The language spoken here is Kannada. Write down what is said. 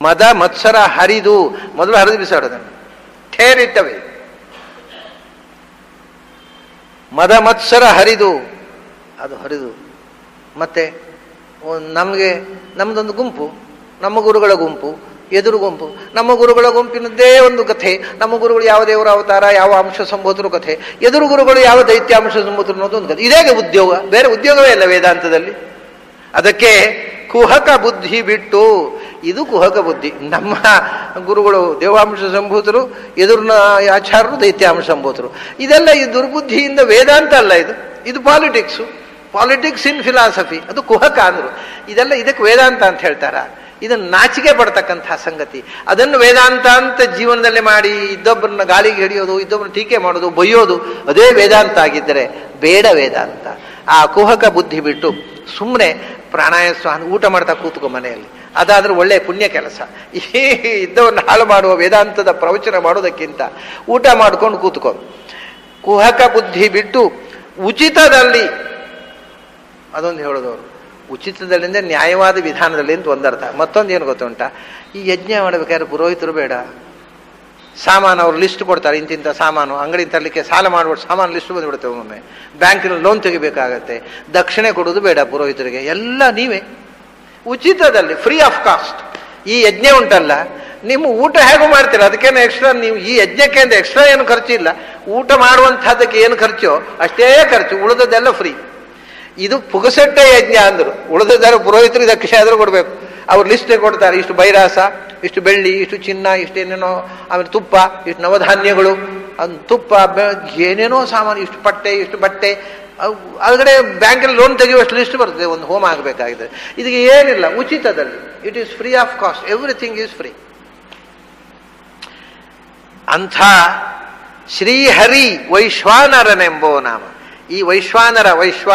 ಮದ ಮತ್ಸರ ಹರಿದು ಮೊದಲು ಹರಿದು ಬಿಸಾಡೋದನ್ನು ಠೇರಿಟ್ಟವೆ ಮದ ಮತ್ಸರ ಹರಿದು ಅದು ಹರಿದು ಮತ್ತೆ ಒಂದ್ ನಮಗೆ ನಮ್ಮದೊಂದು ಗುಂಪು ನಮ್ಮ ಗುರುಗಳ ಗುಂಪು ಎದುರು ಗುಂಪು ನಮ್ಮ ಗುರುಗಳ ಗುಂಪಿನದ್ದೇ ಒಂದು ಕಥೆ ನಮ್ಮ ಗುರುಗಳು ಯಾವ ದೇವರ ಅವತಾರ ಯಾವ ಅಂಶ ಸಂಬೋಧರು ಕಥೆ ಎದುರು ಗುರುಗಳು ಯಾವ ದೈತ್ಯಾಂಶ ಸಂಬೋಧರು ಅನ್ನೋದು ಒಂದು ಕಥೆ ಇದೇ ಉದ್ಯೋಗ ಬೇರೆ ಉದ್ಯೋಗವೇ ಇಲ್ಲ ವೇದಾಂತದಲ್ಲಿ ಅದಕ್ಕೆ ಕುಹಕ ಬುದ್ಧಿ ಬಿಟ್ಟು ಇದು ಕುಹಕ ಬುದ್ಧಿ ನಮ್ಮ ಗುರುಗಳು ದೇವಾಂಶ ಸಂಭೂತರು ಎದುರಿನ ಆಚಾರ್ಯರು ದೈತ್ಯಾಂಶ ಸಂಭೂತರು ಇದೆಲ್ಲ ಈ ದುರ್ಬುದ್ಧಿಯಿಂದ ವೇದಾಂತ ಅಲ್ಲ ಇದು ಇದು ಪಾಲಿಟಿಕ್ಸು ಪಾಲಿಟಿಕ್ಸ್ ಇನ್ ಫಿಲಾಸಫಿ ಅದು ಕುಹಕ ಅಂದ್ರು ಇದೆಲ್ಲ ಇದಕ್ಕೆ ವೇದಾಂತ ಅಂತ ಹೇಳ್ತಾರ ಇದನ್ನು ನಾಚಿಕೆ ಪಡ್ತಕ್ಕಂತಹ ಸಂಗತಿ ಅದನ್ನು ವೇದಾಂತ ಅಂತ ಜೀವನದಲ್ಲಿ ಮಾಡಿ ಇದ್ದೊಬ್ಬರನ್ನ ಗಾಳಿಗೆ ಹಿಡಿಯೋದು ಇದ್ದೊಬ್ಬರನ್ನ ಟೀಕೆ ಮಾಡೋದು ಬೈಯೋದು ಅದೇ ವೇದಾಂತ ಆಗಿದ್ದರೆ ಬೇಡ ವೇದಾಂತ ಆ ಕುಹಕ ಬುದ್ಧಿ ಬಿಟ್ಟು ಸುಮ್ಮನೆ ಪ್ರಾಣಾಯಾಮ ಸ್ವಾಮಿ ಊಟ ಮಾಡ್ತಾ ಕೂತ್ಕೊ ಮನೆಯಲ್ಲಿ ಅದಾದ್ರೆ ಒಳ್ಳೆ ಪುಣ್ಯ ಕೆಲಸ ಈ ಇದ್ದವನ್ನು ಹಾಳು ಮಾಡುವ ವೇದಾಂತದ ಪ್ರವಚನ ಮಾಡೋದಕ್ಕಿಂತ ಊಟ ಮಾಡ್ಕೊಂಡು ಕೂತ್ಕೊ ಕುಹಕ ಬುದ್ಧಿ ಬಿಟ್ಟು ಉಚಿತದಲ್ಲಿ ಅದೊಂದು ಹೇಳೋದವರು ಉಚಿತದಲ್ಲಿಂದ ನ್ಯಾಯವಾದ ವಿಧಾನದಲ್ಲಿ ಅಂತ ಒಂದರ್ಥ ಮತ್ತೊಂದು ಏನು ಗೊತ್ತುಂಟ ಈ ಯಜ್ಞ ಮಾಡಬೇಕಾದ್ರೆ ಪುರೋಹಿತರು ಬೇಡ ಸಾಮಾನು ಅವ್ರು ಲಿಸ್ಟ್ ಕೊಡ್ತಾರೆ ಇಂತಿಂಥ ಸಾಮಾನು ಅಂಗಡಿ ತರಲಿಕ್ಕೆ ಸಾಲ ಮಾಡ್ಬಿಟ್ಟು ಸಾಮಾನು ಲಿಸ್ಟ್ ಬಂದ್ಬಿಡುತ್ತೆ ಒಮ್ಮೊಮ್ಮೆ ಬ್ಯಾಂಕಿನಲ್ಲಿ ಲೋನ್ ತೆಗಿಬೇಕಾಗತ್ತೆ ದಕ್ಷಿಣೆ ಕೊಡೋದು ಬೇಡ ಪುರೋಹಿತರಿಗೆ ಎಲ್ಲ ನೀವೇ ಉಚಿತದಲ್ಲಿ ಫ್ರೀ ಆಫ್ ಕಾಸ್ಟ್ ಈ ಯಜ್ಞ ಉಂಟಲ್ಲ ನಿಮ್ಮ ಊಟ ಹೇಗೂ ಮಾಡ್ತೀರ ಅದಕ್ಕೇನು ಎಕ್ಸ್ಟ್ರಾ ನೀವು ಈ ಯಜ್ಞಕ್ಕೆ ಅಂತ ಎಕ್ಸ್ಟ್ರಾ ಏನು ಖರ್ಚು ಇಲ್ಲ ಊಟ ಮಾಡುವಂಥದ್ದಕ್ಕೆ ಏನು ಖರ್ಚು ಅಷ್ಟೇ ಖರ್ಚು ಉಳಿದದ್ದೆಲ್ಲ ಫ್ರೀ ಇದು ಪುಗಸಟ್ಟೆ ಯಜ್ಞ ಅಂದರು ಉಳಿದದಾರು ಪುರೋಹಿತರು ದಕ್ಷ ಆದರೂ ಕೊಡಬೇಕು ಅವ್ರು ಲಿಸ್ಟ್ ಕೊಡ್ತಾರೆ ಇಷ್ಟು ಬೈರಾಸ ಇಷ್ಟು ಬೆಳ್ಳಿ ಇಷ್ಟು ಚಿನ್ನ ಇಷ್ಟು ಏನೇನೋ ಆಮೇಲೆ ತುಪ್ಪ ಇಷ್ಟು ನವಧಾನ್ಯಗಳು ಅದು ತುಪ್ಪ ಬೆ- ಏನೇನೋ ಸಾಮಾನು ಇಷ್ಟು ಪಟ್ಟೆ ಇಷ್ಟು ಬಟ್ಟೆ ಅದಗಡೆ ಬ್ಯಾಂಕಲ್ಲಿ ಲೋನ್ ತೆಗೆಯುವಷ್ಟು ಲಿಸ್ಟ್ ಬರ್ತದೆ ಒಂದು ಹೋಮ ಆಗಬೇಕಾಗಿದೆ ಇದಕ್ಕೆ ಏನಿಲ್ಲ ಉಚಿತದಲ್ಲಿ it is free of cost everything is free ಅಂಥ ಶ್ರೀಹರಿ ವೈಶ್ವಾನರನೆಂಬೋ ನಾಮ ಈ ವೈಶ್ವಾನರ ವೈಶ್ವ